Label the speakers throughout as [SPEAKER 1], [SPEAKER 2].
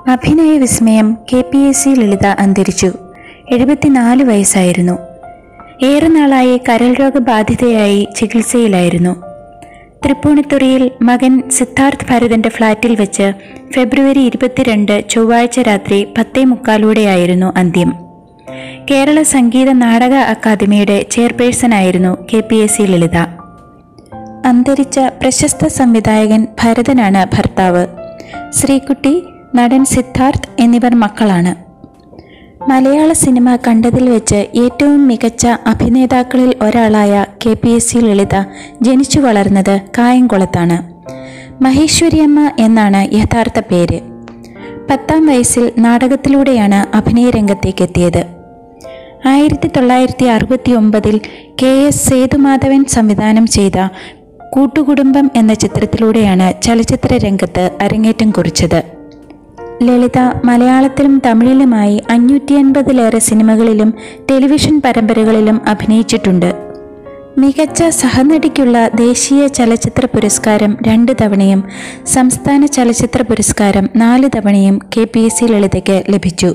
[SPEAKER 1] അഭിനയ വിസ്മയം K P S C Lalitha അന്തരിച്ചു എഴുപത്തിനാല് വയസ്സായിരുന്നു ഏറെ നാളായി കരൾ രോഗബാധിതയായി ചികിത്സയിലായിരുന്നു തൃപ്പൂണിത്തുറയിൽ മകൻ സിദ്ധാർത്ഥ് ഭരതന്റെ ഫ്ളാറ്റിൽ വെച്ച് ഫെബ്രുവരി ഇരുപത്തിരണ്ട് ചൊവ്വാഴ്ച രാത്രി പത്തേ മുക്കാലോടെയായിരുന്നു അന്ത്യം കേരള സംഗീത നാടക അക്കാദമിയുടെ ചെയർപേഴ്സണായിരുന്നു K P S C Lalitha അന്തരിച്ച പ്രശസ്ത സംവിധായകൻ ഭരതനാണ് ഭർത്താവ് ശ്രീകുട്ടി നടൻ സിദ്ധാർത്ഥ് എന്നിവർ മക്കളാണ് മലയാള സിനിമ കണ്ടതിൽ വെച്ച് ഏറ്റവും മികച്ച അഭിനേതാക്കളിൽ ഒരാളായ K P S C Lalitha ജനിച്ചു വളർന്നത് കായംകുളത്താണ് മഹേശ്വരിയമ്മ എന്നാണ് യഥാർത്ഥ പേര് പത്താം വയസ്സിൽ നാടകത്തിലൂടെയാണ് അഭിനയ രംഗത്തേക്കെത്തിയത് ആയിരത്തി തൊള്ളായിരത്തി അറുപത്തി ഒമ്പതിൽ കെ എസ് സേതുമാധവൻ സംവിധാനം ചെയ്ത കൂട്ടുകുടുംബം എന്ന ചിത്രത്തിലൂടെയാണ് ചലച്ചിത്ര രംഗത്ത് അരങ്ങേറ്റം കുറിച്ചത് ലളിത മലയാളത്തിലും തമിഴിലുമായി അഞ്ഞൂറ്റി അൻപതിലേറെ സിനിമകളിലും ടെലിവിഷൻ പരമ്പരകളിലും അഭിനയിച്ചിട്ടുണ്ട് മികച്ച സഹനടിക്കുള്ള ദേശീയ ചലച്ചിത്ര പുരസ്കാരം രണ്ട് തവണയും സംസ്ഥാന ചലച്ചിത്ര പുരസ്കാരം നാല് തവണയും കെ പി എസ് സി ലളിതയ്ക്ക് ലഭിച്ചു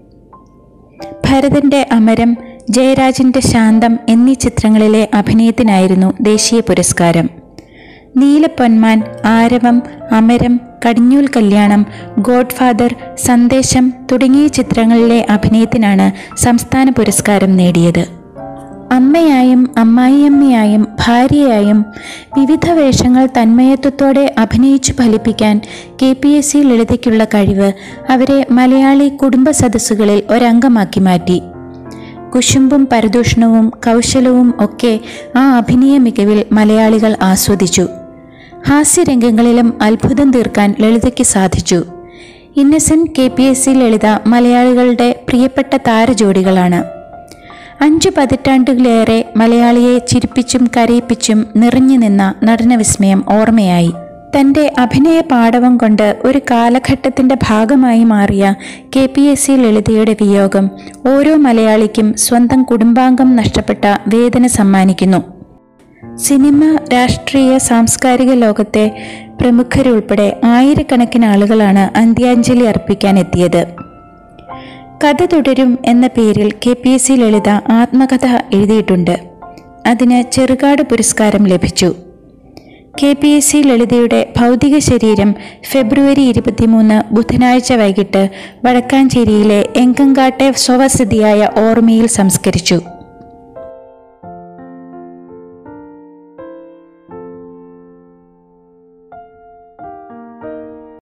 [SPEAKER 1] ഭരതന്റെ അമരം ജയരാജിന്റെ ശാന്തം എന്നീ ചിത്രങ്ങളിലെ അഭിനയത്തിനായിരുന്നു ദേശീയ പുരസ്കാരം നീലപ്പൊന്മാൻ ആരവം അമരം കടിഞ്ഞൂൽ കല്യാണം ഗോഡ്ഫാദർ സന്ദേശം തുടങ്ങിയ ചിത്രങ്ങളിലെ അഭിനയത്തിനാണ് സംസ്ഥാന പുരസ്കാരം നേടിയത് അമ്മയായും അമ്മായിയമ്മയായും ഭാര്യയായും വിവിധ വേഷങ്ങൾ തന്മയത്വത്തോടെ അഭിനയിച്ചു ഫലിപ്പിക്കാൻ കെ പി എസ് സി ലളിതയ്ക്കുള്ള കഴിവ് അവരെ മലയാളി കുടുംബ സദസ്സുകളിൽ ഒരംഗമാക്കി മാറ്റി കുശുമ്പും പരദൂഷണവും കൗശലവും ഒക്കെ ആ അഭിനയ മികവിൽ മലയാളികൾ ആസ്വദിച്ചു ഹാസ്യരംഗങ്ങളിലും അത്ഭുതം തീർക്കാൻ ലളിതയ്ക്ക് സാധിച്ചു Innocent K P S C Lalitha മലയാളികളുടെ പ്രിയപ്പെട്ട താരജോഡികളാണ് അഞ്ചു പതിറ്റാണ്ടുകളിലേറെ മലയാളിയെ ചിരിപ്പിച്ചും കരയിപ്പിച്ചും നിറഞ്ഞു നിന്ന നടനവിസ്മയം ഓർമ്മയായി തൻ്റെ അഭിനയ പാടവം കൊണ്ട് ഒരു കാലഘട്ടത്തിൻ്റെ ഭാഗമായി മാറിയ കെ പി എസ് സി ലളിതയുടെ വിയോഗം ഓരോ മലയാളിക്കും സ്വന്തം കുടുംബാംഗം നഷ്ടപ്പെട്ട വേദന സമ്മാനിക്കുന്നു സിനിമ രാഷ്ട്രീയ സാംസ്കാരിക ലോകത്തെ പ്രമുഖരുൾപ്പെടെ ആയിരക്കണക്കിന് ആളുകളാണ് അന്ത്യാഞ്ജലി അർപ്പിക്കാനെത്തിയത് കഥ തുടരും എന്ന പേരിൽ K P S C Lalitha ആത്മകഥ എഴുതിയിട്ടുണ്ട് അതിന് ചെറുകാട് പുരസ്കാരം ലഭിച്ചു കെ പി എസ് സി ലളിതയുടെ ഭൗതിക ശരീരം ഫെബ്രുവരി ഇരുപത്തിമൂന്ന് ബുധനാഴ്ച വൈകിട്ട് വടക്കാഞ്ചേരിയിലെ എങ്കങ്കാട്ടെ സ്വവസതിയായ ഓർമ്മയിൽ സംസ്കരിച്ചു